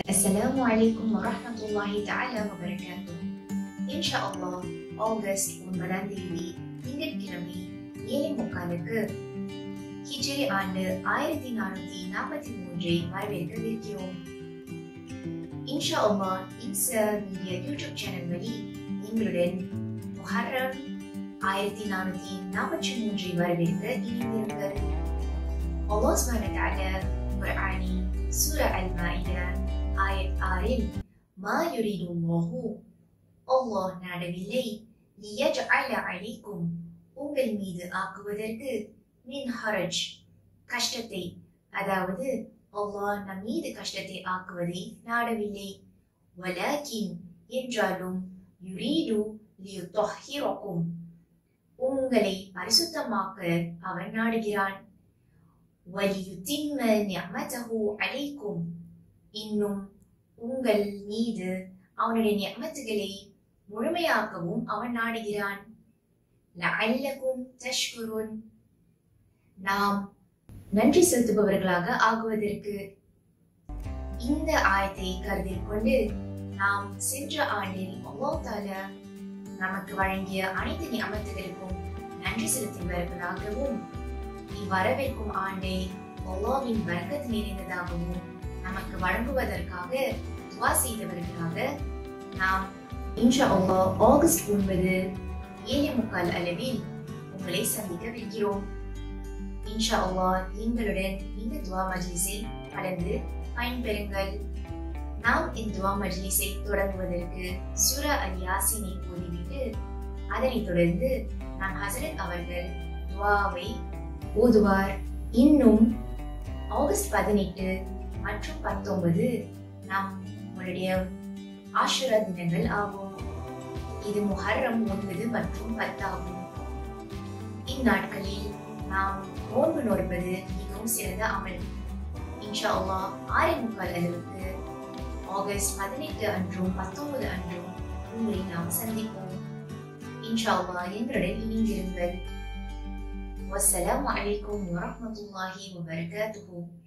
Assalamu alaikum warahmatullahi ta'ala wabarakatuh. இன்ஷா அல்லாஹ் August ஒன்பதாம் தேதி திங்கட்கிழமை ஏழை முக்காலுக்கு ஹிஜ்ரி ஆண்டு ஆயிரத்தி நானூத்தி நாற்பத்தி மூன்றை வரவேற்கவிருக்கிறோம் இன்ஷா அல்லாஹ் இன்சா மீடியா யூடியூப் சேனல் வழி எங்களுடன் முஹர்ரம் ஆயிரத்தி நானூத்தி நாற்பத்தி மூன்றை வரவேற்க இணைந்திருங்கள் அல்லாஹ் சுப்ஹானஹு வ தஆலா குர்ஆனி சூரா அல் மாயிதா ஆயத் ஆறில் மா யுரிது அல்லாஹு அல்லாஹ் நாடவில்லை லியஜ்அல அலைக்கும் உங்கள் மீது ஆக்குவதற்கு மின் ஹரஜ் கஷ்டத்தை அதாவது அல்லாஹ் நம் மீது கஷ்டத்தை ஆக்குவதை நாடவில்லை வலாக்கின் என்றாலும் யுரீடு லியுத்தஹிரக்கும் உங்களை பரிசுத்தமாக்க அவன் நாடுகிறான் வலியுத்திம்ம நிஅமதஹு அலைக்கும் இன்னும் உங்கள் மீது அவனுடைய நியமத்துகளை முழுமையாக்கவும் அவன் நாடுகிறான் லஅல்லகும் தஷ்குருன் நாம் நன்றி செலுத்துபவர்களாக ஆகுவதற்கு இந்த ஆயத்தை கருத்தில் கொண்டு நாம் சென்ற ஆண்டில் அல்லாஹ் தாலா நமக்கு வழங்கிய அனைத்து நியமத்துகளுக்கும் நன்றி செலுத்துபவர்களாகவும் இவ்வரவிருக்கும் ஆண்டை அல்லாவின் வர்க்கத்து நிறைந்ததாகவும் நமக்கு வழங்குவதற்காக துவா செய்தவர்களாக நாம் இன்ஷா அல்லாஹ் ஆகஸ்ட் ஒன்பது ஏழு முக்கால் அளவில் உங்களை சந்திக்கவிருக்கிறோம் இன்ஷா அல்லாஹ் எங்களுடன் இந்த துவா மஜ்லிஸை கலந்து பயன்பெறுங்கள் நாம் இந்த துவா மஜ்லிஸை தொடங்குவதற்கு சூரா அல் யாசினை ஓதிவிட்டு அதனைத் தொடர்ந்து நம் ஹசரத் அவர்கள் துவாவை ஓதுவார் இன்னும் ஆகஸ்ட் பதினெட்டு மற்றும் பத்தொன்பது நம் உங்களுடைய ஆஷுரா தினங்கள் ஆகும் இது முஹர்ரம் ஒன்பது மற்றும் பத்தாகும் இந்நாட்களில் நாம் நோன்பு நோற்பது மிகவும் சிறந்த அமல் இன்ஷா அல்லாஹ் ஆறு முக்கால் அளவுக்கு ஆகஸ்ட் பதினெட்டு அன்றும் பத்தொன்பது அன்றும் உங்களை நாம் சந்திப்போம் இன்ஷா அல்லாஹ் எங்களுடன் இணைந்திருங்கள் வஸ்ஸலாமு அலைக்கும் வரஹ்மத்துல்லாஹி வபரகாத்துஹு